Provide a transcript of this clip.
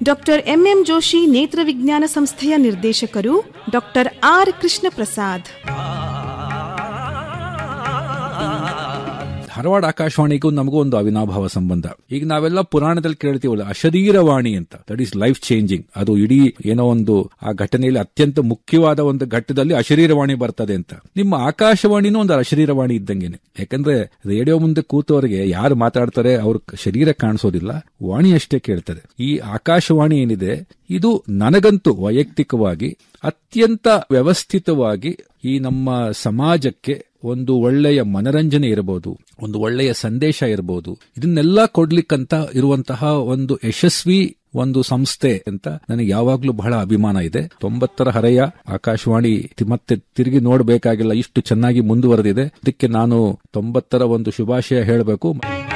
doctor MM Joshi ನೇತ್ರ ವಿಜ್ಞಾನ ಸಂಸ್ಥೆಯ ನಿರ್ದೇಶಕರು ಡಾಕ್ಟರ್ ಆರ್ ಕೃಷ್ಣ ಪ್ರಸಾದ್ ಧಾರವಾಡ ಆಕಾಶವಾಣಿಗೂ ನಮಗೂ ಒಂದು ಅವಿನಾಭಾವ ಸಂಬಂಧ ಈಗ ನಾವೆಲ್ಲ ಪುರಾಣದಲ್ಲಿ ಕೇಳ್ತೀವಲ್ಲ ಅಶರೀರವಾಣಿ ಅಂತ ದಟ್ ಈಸ್ ಲೈಫ್ ಚೇಂಜಿಂಗ್ ಅದು ಇಡೀ ಏನೋ ಒಂದು ಆ ಘಟನೆಯಲ್ಲಿ ಅತ್ಯಂತ ಮುಖ್ಯವಾದ ಒಂದು ಘಟ್ಟದಲ್ಲಿ ಅಶರೀರವಾಣಿ ಬರ್ತದೆ ಅಂತ ನಿಮ್ಮ ಆಕಾಶವಾಣಿನೂ ಒಂದು ಅಶರೀರವಾಣಿ ಇದ್ದಂಗೆನೆ ಯಾಕಂದ್ರೆ ರೇಡಿಯೋ ಮುಂದೆ ಕೂತವರಿಗೆ ಯಾರು ಮಾತಾಡ್ತಾರೆ ಅವ್ರ ಶರೀರ ಕಾಣಿಸೋದಿಲ್ಲ ವಾಣಿ ಅಷ್ಟೇ ಕೇಳ್ತಾರೆ ಈ ಆಕಾಶವಾಣಿ ಏನಿದೆ ಇದು ನನಗಂತೂ ವೈಯಕ್ತಿಕವಾಗಿ ಅತ್ಯಂತ ವ್ಯವಸ್ಥಿತವಾಗಿ ಈ ನಮ್ಮ ಸಮಾಜಕ್ಕೆ ಒಂದು ಒಳ್ಳೆಯ ಮನರಂಜನೆ ಇರಬಹುದು ಒಂದು ಒಳ್ಳೆಯ ಸಂದೇಶ ಇರಬಹುದು ಇದನ್ನೆಲ್ಲ ಕೊಡ್ಲಿಕ್ಕಂತ ಇರುವಂತಹ ಒಂದು ಯಶಸ್ವಿ ಒಂದು ಸಂಸ್ಥೆ ಅಂತ ನನಗೆ ಯಾವಾಗ್ಲೂ ಬಹಳ ಅಭಿಮಾನ ಇದೆ ತೊಂಬತ್ತರ ಹರೆಯ ಆಕಾಶವಾಣಿ ತಿ- ಮತ್ತೆ ತಿರುಗಿ ನೋಡಬೇಕಾಗಿಲ್ಲ ಇಷ್ಟು ಚೆನ್ನಾಗಿ ಮುಂದುವರೆದಿದೆ ಅದಕ್ಕೆ ನಾನು ತೊಂಬತ್ತರ ಒಂದು ಶುಭಾಶಯ ಹೇಳಬೇಕು